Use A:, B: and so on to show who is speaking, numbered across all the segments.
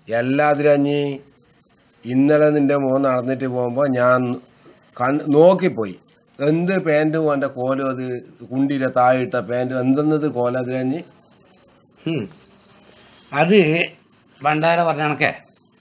A: എല്ലാത്തിലും അഞ്ഞി ഇന്നലെ നിന്റെ മോൻ നടന്നിട്ട് പോകുമ്പോ ഞാൻ കൺ- നോക്കിപ്പോയി എന്ത് പാൻറ്റും അവന്റെ കോലും അത് കുണ്ടിയിലെ താഴിട്ട പാൻറ്റും എന്തെന്നത് കോല അതിലഞ്ഞി
B: ഉം. അത് ഭണ്ഡാര പറഞ്ഞ കണക്കെ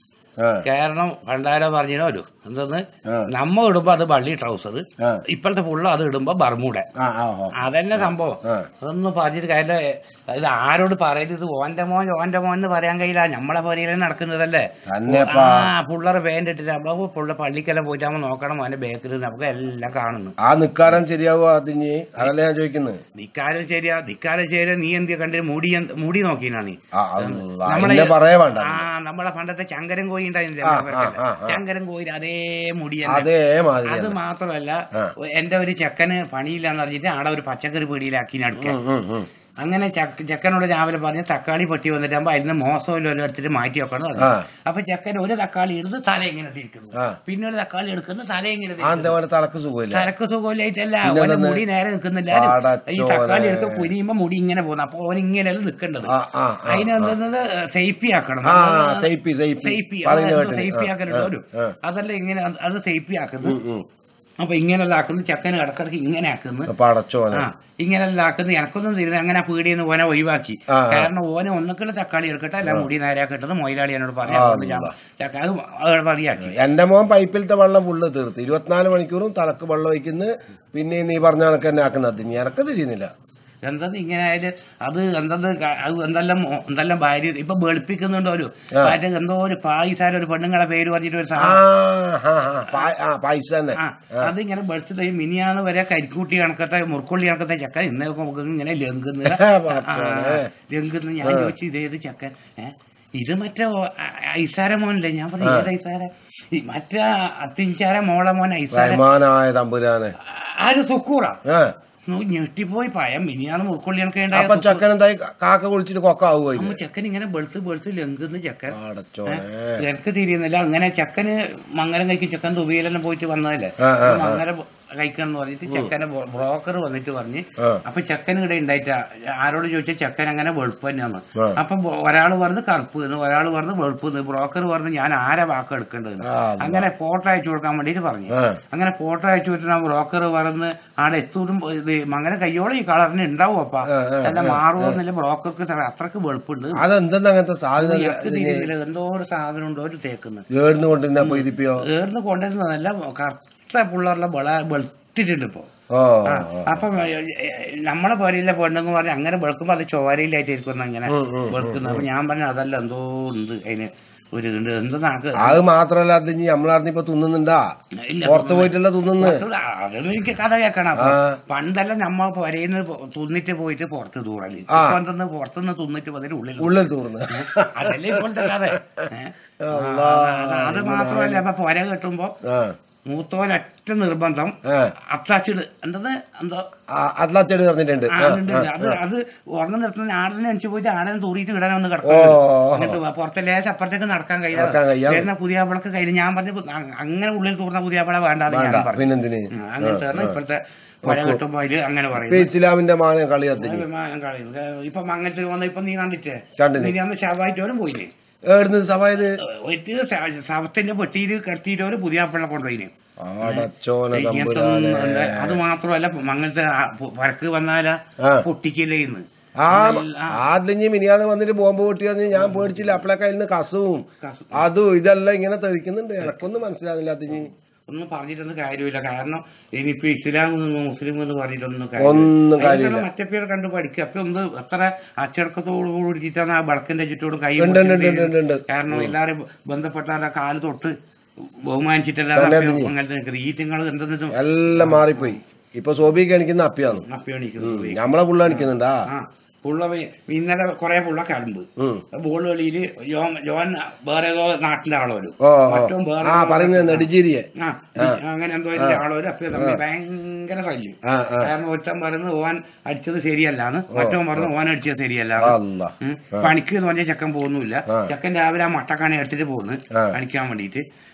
A: ആ
B: കാരണം ഭണ്ഡാര പറഞ്ഞതിനോ ഒരു എന്തെന്ന്
A: ആ
B: നമ്മ ഇടുമ്പോ അത് ബള്ളി ട്രൗസർ
A: ആ
B: ഇപ്പോഴത്തെ പുള്ള അത് ഇടുമ്പോ ബർമൂട
A: ആ ആ ആ.
B: അതന്നെ സംഭവം
A: ആ
B: അതൊന്നും പറഞ്ഞിട്ട് കാര്യം ഇത് ആരോട് പറയരുത് ഇത് ഓന്റെ മോൻ ഓന്റെ മോൻ എന്ന് പറയാൻ കഴിയില്ല നമ്മളെ പോലെയല്ലേ നടക്കുന്നതല്ലേ
A: തന്നെപ്പാ
B: ആ പുള്ളറ പാൻറ് ഇട്ടിട്ട് നമ്മള് പുള്ള പള്ളിക്കെല്ലാം പോയിട്ട് നമ്മൾ നോക്കണം അവന്റെ ബേക്കറി നമുക്ക് എല്ലാം കാണുന്നു
A: ആ നിക്കാരം ശരിയാവോ അതിഞ്ഞി അതല്ലേ ഞാൻ ചോദിക്കുന്നത്
B: നിക്കാരം ശരിയാ നിക്കാരം ശരിയാ നീ എന്തിയാ കണ്ടിട്ട് മുടി എന്ത്- മുടി നോക്കിനാ നീ
A: ആ അല്ലാ,
B: നമ്മളെ-
A: എന്നെ പറയേ വേണ്ട
B: ആ നമ്മളെ പണ്ടത്തെ ചങ്കരൻ കോയി ഉണ്ടായിരുന്നില്ലേ
A: ആ,
B: നമ്മുടെ
A: ആ,
B: വീട്ടില്?
A: ആ, ആ.
B: ചങ്കരൻ കോയി അതേ മുടി തന്നെ.
A: അതേ മാതിരി
B: അത് മാത്രമല്ല
A: ആ.
B: എന്റെ ഒരു ചെക്കന് പണിയില്ലാന്ന് പറഞ്ഞിട്ട് ആടെ ഒരു പച്ചക്കറി പീടിയിലാക്കി അടുക്കാൻ അങ്ങനെ ചക്ക- ചെക്കനോട് രാവിലെ പറഞ്ഞ് തക്കാളി പൊട്ടി വന്നിട്ടാകുമ്പോ അതിന് മോശമല്ലോ എടുത്തിട്ട് മാറ്റി വെക്കണം എന്ന്
A: ആ
B: പറഞ്ഞു. അപ്പൊ ചെക്കൻ ഒരു തക്കാളി എടുത്ത് തല ഇങ്ങനെ തിരിക്കുന്നു
A: ആ
B: പിന്നെ ഒരു തക്കാളി എടുക്കുന്നു തല ഇങ്ങനെ
A: ആ
B: തിരിക്കുന്നു.
A: എന്താ പറയുക തലക്ക് സുഖമില്ല
B: തലക്ക് സുഖമില്ലായിട്ടല്ല
A: പിന്നെ
B: അവന്റെ
A: അതെന്ത്?
B: മുടി നേരെ നിൽക്കുന്നില്ല ഈ
A: പാടച്ചോനെ.
B: തക്കാളി എടുത്ത് കുനിയുമ്പോ മുടി ഇങ്ങനെ പോകുന്നു അപ്പൊ അവൻ ഇങ്ങനെയല്ല നിൽക്കേണ്ടത്
A: ആ ആ ആ,
B: അതിനെന്തെന്നത് സേഫി ആക്കണം
A: ആ സേഫി സേഫി
B: സേഫി
A: പറയുന്ന
B: സേഫി
A: കേട്ടിന്.
B: ആക്കലുണ്ട്
A: ആ,
B: ഒരു
A: ആ,
B: അതല്ല ഇങ്ങനെ അത് അത് സേഫി ആക്കുന്നു
A: ഉം, ഉം.
B: അപ്പൊ ഇങ്ങനെല്ലാം ആക്കുന്നു ചെക്കന് ഇടക്കിടക്ക് ഇങ്ങനെ ആക്കുന്നു
A: അപ്പൊ അടച്ചോനെ
B: ആ ഇങ്ങനെല്ലാം ആക്കുന്നു എനക്കൊന്നും തരുന്നത് അങ്ങനെ പീടിയെന്ന് ഓനെ ഒഴിവാക്കി
A: ആ, ആ.
B: കാരണം ഓനെ ഒന്നുകിൽ തക്കാളി എടുക്കട്ടെ അല്ല മുടി നേരെയാക്കട്ടെ മൊയിലാളി എന്നോട് പറഞ്ഞു
A: ആ,
B: അതുകൊണ്ട് ഞാൻ
A: അല്ലാ.
B: ചക്ക- അത് അത് മതിയാക്കി
A: എന്റെ മോൻ പൈപ്പിലത്തെ വെള്ളം ഫുള്ള് തീർത്ത് ഇരുപത്തിനാല് മണിക്കൂറും തലക്ക് വെള്ളം ഒഴിക്കുന്നു പിന്നെ നീ പറഞ്ഞ കണക്ക് തന്നെ ആക്കുന്നത് ഇനി എനക്ക് തിരിയുന്നില്ല
B: എന്തെന്ന് ഇങ്ങനെ ആയാല് അത് എന്തെന്ന് ക- അത് എന്തെല്ലാം മോ- എന്തെല്ലാം ഭാര്യ ഇപ്പൊ വെളുപ്പിക്കുന്നുണ്ടോ ഒരു
A: ആ.
B: മറ്റേ എന്തോ ഒരു പായിസാര ഒരു പെണ്ണുങ്ങളെ പേര് പറഞ്ഞിട്ട് ഒരു
A: ആ
B: സാധനം
A: ആ, ആ, പാ- ആ പൈസ തന്നെ
B: ആ അതിങ്ങനെ വെളുത്തിട്ട് ഈ മിനിയാന്ന് വരെ കരിക്കൂട്ടി കണക്കത്തെ മുറുക്കുള്ളി കണക്കത്തെ ചക്കൻ ഇന്ന് നമുക്ക് ഇങ്ങനെ ലംഘുന്നത്
A: പടച്ചോനെ.
B: ലംഘുന്നു ഞാൻ ചോദിച്ചു ഇതേത് ചക്കൻ ഏ ഇത് മറ്റേ ഓ- അ- ഐസാര മോനല്ലേ ഞാൻ പറഞ്ഞു ഏത് ഐസാര ഈ മറ്റേ അത്തിഞ്ചാര മോളെ മോൻ ഐസാര
A: റഹ്മാനായ തമ്പുരാനെ
B: ആര് സുക്കൂറ
A: ആ
B: ഞെട്ടിപ്പോയി പയം മിനിയാന്ന് മുറുക്കുള്ളി കണക്കെ
A: അപ്പൊ
B: ഉണ്ടായ
A: ചക്കൻ എന്തായി കാക്ക കുളിച്ചിട്ട് കൊക്കാവുക
B: അമ്മ ചെക്കൻ ഇങ്ങനെ വെളുത്ത് വെളുത്ത് ലംഘുന്നു ചെക്കൻ
A: അടച്ചോനെ
B: എനിക്ക് തിരിയുന്നില്ല അങ്ങനെ ചെക്കന് മംഗലം കഴിക്കും ചെക്കൻ തുബിയിലെല്ലാം പോയിട്ട് വന്നതല്ലേ
A: ആ, ആ, ആ.
B: മംഗലം കഴിക്കണം എന്ന് പറഞ്ഞിട്ട് ചെക്കനെ ബ്രോക്കർ വന്നിട്ട് പറഞ്ഞ്
A: ആ
B: അപ്പൊ ചെക്കൻ ഇവിടെ ഉണ്ടായിട്ട് ആരോട് ചോദിച്ചാൽ ചെക്കൻ അങ്ങനെ വെളുപ്പ് തന്നെയാണ്
A: ആ.
B: അപ്പൊ ഒരാൾ പറഞ്ഞ് കറുപ്പ് എന്ന് ഒരാൾ പറഞ്ഞ് വെളുപ്പ് എന്ന് ബ്രോക്കർ പറഞ്ഞ് ഞാൻ ആരെ വാക്ക് എടുക്കേണ്ടത്
A: ആ,
B: അങ്ങനെ ഫോട്ടോ അയച്ചു കൊടുക്കാൻ വേണ്ടിട്ട് പറഞ്ഞു
A: ആ
B: അങ്ങനെ ഫോട്ടോ അയച്ചു കൊടുത്തിട്ട് ആ ബ്രോക്കർ പറഞ്ഞ് ആടെ എത്തൂരും ഇത് മങ്ങനെ കയ്യോളം ഈ കളറിന് ഉണ്ടാവും അപ്പ
A: ആ, ആ,
B: അല്ല മാറുമെന്നില്ല ബ്രോക്കർക്ക് അത്രക്ക് വെളുപ്പുണ്ട്
A: അതെന്തെന്ന് അങ്ങനത്തെ സാധനം
B: എനിക്ക് തിരിയുന്നില്ല എന്തോ ഒരു സാധനം ഉണ്ടോ ഒരു തേക്കുന്നത്
A: ഏടുന്ന് കൊണ്ടിരുന്ന പൊയ്തിപ്പിയോ
B: ഏർന്ന് കൊണ്ടുവരുന്നതല്ല കറുത്ത പിള്ളേരുടെ വള വെളുത്തിട്ടുണ്ട് ഇപ്പൊ
A: ഓ
B: ആ, അപ്പം ഏ, ഏ, നമ്മളെ പോലെയില്ല പെണ്ണെന്ന് പറഞ്ഞ് അങ്ങനെ വെളുക്കുമ്പോ അത് ചോരയിലായിട്ടിരിക്കുന്ന അങ്ങനെ
A: ഉം, ഉം,
B: വെളുക്കുന്നത് അപ്പൊ ഞാൻ പറഞ്ഞു അതല്ല എന്തോ ഉണ്ട് അതിന് ഒരു ഇതുണ്ട് എന്തോ നാക്ക്
A: അത് മാത്രല്ല അത് ഇനി നമ്മളറിഞ്ഞ ഇപ്പൊ തിന്നുന്നുണ്ടാ
B: ഇല്ല
A: പുറത്ത് പോയിട്ടല്ല തിന്നുന്ന്
B: അതൊന്നും എനിക്ക് കഥ കേൾക്കണം
A: ആ
B: പണ്ടെല്ലാം നമ്മ പൊരയിന്ന് തുന്നിട്ട് പോയിട്ട് പുറത്ത് തൂറല്
A: ആ.
B: ഇപ്പൊ എന്തെന്ന് പുറത്തുനിന്ന് തുന്നിട്ട് വന്നിട്ട് ഉള്ളിൽ
A: ഉള്ളിൽ തൂർന്ന്
B: അതല്ലേ ഇപ്പോഴത്തെ കഥ ഏ? ആ,
A: അല്ലാ.
B: അത് അത് മാത്രമല്ല ഇപ്പൊ പൊര കെട്ടുമ്പോ
A: ആ
B: മൂത്തോലൊറ്റ നിർബന്ധം
A: ആ
B: അത്താച്ചിട് എന്തെന്ന് എന്തോ
A: അത്ലാച്ചെടി പറഞ്ഞിട്ടുണ്ട്
B: ആ, ഉണ്ട്, ഉണ്ട്. അത് അത് ഉറങ്ങി നിർത്തുന്ന ആടിനെ അണിച്ചു പോയിട്ട് ആടിനെ തൂറിയിട്ട് വിടാൻ ഒന്ന്
A: ഓ
B: കിടക്കും എന്നിട്ട് പുറത്തെ ലേശം അപ്പുറത്തേക്ക് നടക്കാൻ കഴിയാതെ
A: നടക്കാൻ കഴിയാതെ.
B: വരുന്ന പുതിയാപ്പിളക്ക് കയ്യിൽ ഞാൻ പറഞ്ഞു അ- അങ്ങനെ ഉള്ളിൽ തൂർന്ന പുതിയാപ്പിള വേണ്ടാന്ന്
A: വേണ്ട
B: ഞാൻ പറഞ്ഞു
A: പിന്നെന്തിന്
B: ഉം, അങ്ങനത്തെ ആണ് ഇപ്പോഴത്തെ പല കെട്ടുമ്പോ അതില് അങ്ങനെ
A: ഇപ്പൊ
B: പറയും
A: ഇസ്ലാമിന്റെ മാനം കളി കത്തിഞ്ഞു
B: വിമാനം കളയുന്നത് ഇപ്പൊ മംഗലത്തിൽ വന്ന ഇപ്പൊ നീ കണ്ടിട്ടേ
A: കണ്ടിന്
B: നീ അന്ന് ശവായിട്ടോരും പോയില്ലേ
A: ഏടുന്ന് സഭായത്
B: ഒരു ശവത്തിന്റെ പെട്ടിയിൽ കെട്ടിയിട്ടോര് പുതിയാപ്പിള കൊണ്ടുപോയിന്
A: അടച്ചോന
B: ഇങ്ങനത്തെ
A: തമ്പുരാനെ
B: ഒന്നും ഉണ്ട്. അത് മാത്രമല്ല മംഗലത്തെ പരക്ക് വന്നാല
A: ആ
B: പൊട്ടിക്കല്ലേ ഇന്ന്
A: ആ ആദ്യം മിനിയാന്ന് വന്നിട്ട് ബോംബ് പൊട്ടിയെന്ന് ഞാൻ പേടിച്ചില്ല അപ്പളെ കയ്യിൽ നിന്ന് കസവും അതും ഇതെല്ലാം ഇങ്ങനെ തെറിക്കുന്നുണ്ട് എനക്കൊന്നും മനസ്സിലാകുന്നില്ല അതിന്
B: ഒന്നും പറഞ്ഞിട്ടൊന്നും കാര്യമില്ല കാരണം ഇനിയിപ്പോ ഇസ്ലാം എന്ന് മുസ്ലിം എന്ന് പറഞ്ഞിട്ടൊന്നും കാര്യമില്ല
A: ഒന്നും കാര്യമില്ല
B: അതിനുള്ള മറ്റേ പേര് കണ്ട് പഠിക്കുക അപ്പൊ ഒന്ന് എത്ര അച്ചടക്കത്തോട് കൂടിയിട്ടാണ് ആ വിളക്കിന്റെ ചുറ്റോട് കൈ
A: ഉണ്ട് ഉണ്ട് ഉണ്ട്
B: പിടിച്ചിട്ട്
A: ഉണ്ട് ഉണ്ട്
B: കാരണം എല്ലാരും ബന്ധപ്പെട്ടവരുടെ കാല് തൊട്ട് ബഹുമാനിച്ചിട്ടല്ല
A: തന്നെ അതിന്.
B: അങ്ങനത്തെ നിൽക്കുന്നത് ഈ തിങ്ങൾ എന്തെന്നും
A: എല്ലാം മാറിപ്പോയി ഇപ്പൊ സോബിക്ക് എണിക്കുന്ന അപ്പിയാന്ന്
B: അപ്പിയണിക്കുന്നത്
A: നമ്മളെ പുള്ള എണിക്കുന്നുണ്ടാ
B: ആ പുള്ള പോയി- ഇന്നലെ കുറെ പുള്ള കലമ്പ്
A: ഉം.
B: ബോൾ കളിയില് യോൻ യോൻ വേറെ ഏതോ നാട്ടിലെ ആളോ വരും
A: ഓ ഓ.
B: മറ്റോൻ വേറെ
A: ആ പറയുന്നത് നെടുജീരിയെ
B: ആ അങ്ങനെ എന്തോ ഇതിന്റെ ആളോ വരും അപ്പൊ തമ്മിൽ ഭയങ്കര ശല്യം
A: ആ ആ
B: കാരണം ഒരുത്തൻ പറയുന്നത് ഓൻ അടിച്ചത് ശരിയല്ലാന്ന് മറ്റവൻ പറയുന്നത് ഓൻ അടിച്ചത് ശരിയല്ല
A: അല്ല
B: പണിക്ക് എന്ന് പറഞ്ഞ ചെക്കൻ പോകുന്നില്ല
A: ആ.
B: ചെക്കൻ രാവിലെ ആ മട്ടക്കാണി എടുത്തിട്ട് പോകുന്നു
A: ആ.
B: പണിക്കാൻ വേണ്ടിയിട്ട്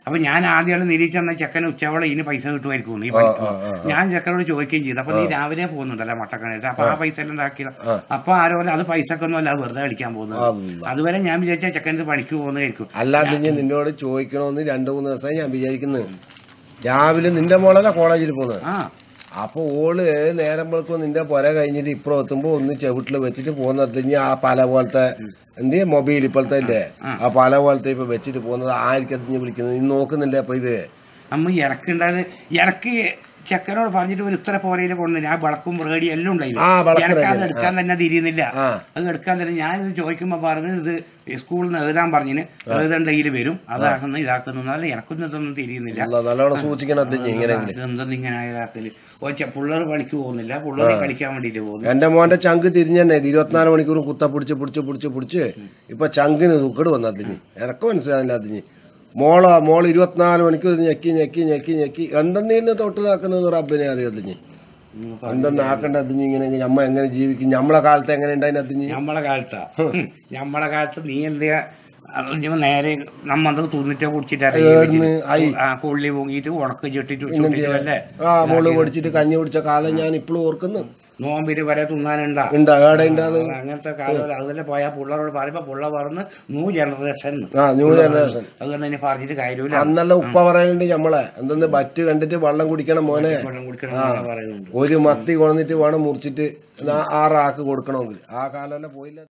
B: അപ്പൊ ഞാൻ ആദ്യം നിരീക്ഷണ ചെക്കന് ഉച്ചവളം ഇതിന് പൈസ കിട്ടുമായിരിക്കും ഈ
A: ആ,
B: പണിക്ക്
A: ആ, ആ, ആ.
B: ഞാൻ ചെക്കനോട് ചോദിക്കുകയും ചെയ്തു അപ്പൊ നീ രാവിലെ പോകുന്നുണ്ടല്ലോ മട്ടക്കണേറ്റ് അപ്പൊ ആ പൈസ എല്ലാം ഉണ്ടാക്കിയത്
A: ആ.
B: അപ്പൊ ആരോ പറഞ്ഞു, അത് പൈസക്കൊന്നും അല്ല അത് വെറുതെ കളിക്കാൻ പോകുന്നത്
A: അല്ല.
B: അതുവരെ ഞാൻ വിചാരിച്ച ചെക്കന് പണിക്ക് പോകുന്നതായിരിക്കും
A: അല്ലാതെ ഞാൻ നിന്നോട് ചോദിക്കണമെന്ന് രണ്ടു മൂന്ന് ദിവസമായി ഞാൻ വിചാരിക്കുന്നത് രാവിലെ നിന്റെ മോളല്ല കോളേജിൽ പോകുന്നത്
B: ആ
A: അപ്പൊ ഓള് നേരം വെളുക്കും നിന്റെ പുര കഴിഞ്ഞിട്ട് ഇപ്പുറം എത്തുമ്പോ ഒന്ന് ചെവിട്ടില് വെച്ചിട്ട് പോകുന്നത് ഇനി ആ പല പോലത്തെ എന്ത് മൊബൈൽ ഇപ്പോഴത്തെ ഇല്ലേ
B: ആ.
A: ആ പല പോലത്തെ ഇപ്പൊ വെച്ചിട്ട് പോകുന്നത് ആയിരിക്കും നീ വിളിക്കുന്നത് നീ നോക്കുന്നില്ലേ അപ്പൊ ഇത്
B: നമ്മ ഇറക്കുണ്ടായത് ഇറക്കി ചെക്കനോട് പറഞ്ഞിട്ട് ഒരു ഇത്ര പോരയില് കൊണ്ടു ഞാൻ വിളക്കും റേഡിയോ എല്ലാം
A: ആ, വിളക്ക്
B: ഉണ്ടായിരുന്നു ഇറക്കാതെ
A: ready.
B: എടുക്കാൻ തന്നെ തിരിയുന്നില്ല
A: ആ
B: അത് എടുക്കാൻ തന്നെ ഞാൻ ഇത് ചോദിക്കുമ്പോ പറഞ്ഞ് ഇത് സ്കൂളിൽ നിന്ന് എഴുതാൻ പറഞ്ഞിന് എഴുതേണ്ട കയ്യിൽ വരും അതാക്കുന്നു ഇതാക്കുന്നു എന്നാലും ഇറക്കുന്നതൊന്നും തിരിയുന്നില്ല
A: അല്ല, നല്ലോണം സൂക്ഷിക്കണം അതിഞ്ഞ് ഇങ്ങനെയെങ്കിലും
B: ഇതെന്തെന്ന് ഇങ്ങനെ ഇതാക്കല് ഒച്ച പിള്ളേർ പണിക്ക് പോകുന്നില്ല പിള്ളേർ കളിക്കാൻ വേണ്ടിട്ട് പോകുന്നു
A: എന്റെ മോന്റെ ചങ്ക് തിരിഞ്ഞു തന്നെ ഇത് ഇരുപത്തിനാല് മണിക്കൂറും കുത്ത പിടിച്ച് പിടിച്ച് പിടിച്ച് പിടിച്ച് ഇപ്പൊ ചങ്കിന് ദുഃഖട് വന്നു അതിഞ്ഞ് എനക്ക് മനസ്സിലാകുന്നില്ല അതിഞ്ഞ് മോളോ മോൾ ഇരുപത്തിനാല് മണിക്കൂർ ഇത് ഞെക്കി ഞെക്കി ഞെക്കി ഞെക്കി എന്തെന്നീന്ന് തൊട്ട് നാക്കുന്നത് റബ്ബിനെ അറിയാം അതിഞ്ഞ് എന്തെന്ന് ആക്കണ്ട അതിഞ്ഞ് ഇങ്ങനെ നമ്മ എങ്ങനെ ജീവിക്കും നമ്മളെ കാലത്ത് എങ്ങനെ ഉണ്ടായിന് അതിഞ്ഞ്
B: നമ്മളെ കാലത്താ നമ്മളെ കാലത്ത് നീ എന്താ അറിഞ്ഞപ്പോ നേരെ നമ്മത് തുന്നിട്ട്
A: ഏടുന്ന് ആയി.
B: കുടിച്ചിട്ട് കൊള്ളി പൊങ്ങിയിട്ട് ഉണക്ക് ചുട്ടിട്ട്
A: പിന്നെന്ത്
B: ചുട്ടിട്ടല്ലേ
A: ആ മോള് പൊടിച്ചിട്ട് കഞ്ഞി കുടിച്ച കാലം ഞാൻ ഇപ്പോഴും ഓർക്കുന്നു
B: നോമ്പിര് വരെ തിന്നാനുണ്ടാ
A: ഉണ്ടാ ഏടെ ഉണ്ടാത്
B: അങ്ങനത്തെ കാലം അതുപോലെ പോയാൽ പിള്ളേരോട് പറയുമ്പോ പിള്ള പറഞ്ഞ് ന്യൂ ജനറേഷൻ
A: ആ ന്യൂ ജനറേഷൻ
B: അത് തന്നെ ഇനി പറഞ്ഞിട്ട് കാര്യമില്ല
A: അന്നല്ല ഉപ്പ പറയുന്നുണ്ട് നമ്മളെ എന്തെന്ന് ബറ്റ് കണ്ടിട്ട് വെള്ളം കുടിക്കണം മോനെ
B: വെള്ളം കുടിക്കണം എന്ന് പറയുന്നുണ്ട്
A: ഒരു മത്തി കൊണ്ടിട്ട് വേണം മുറിച്ചിട്ട് നാ- ആറാക്ക് കൊടുക്കണമെങ്കിൽ ആ കാലമല്ല പോയില്ല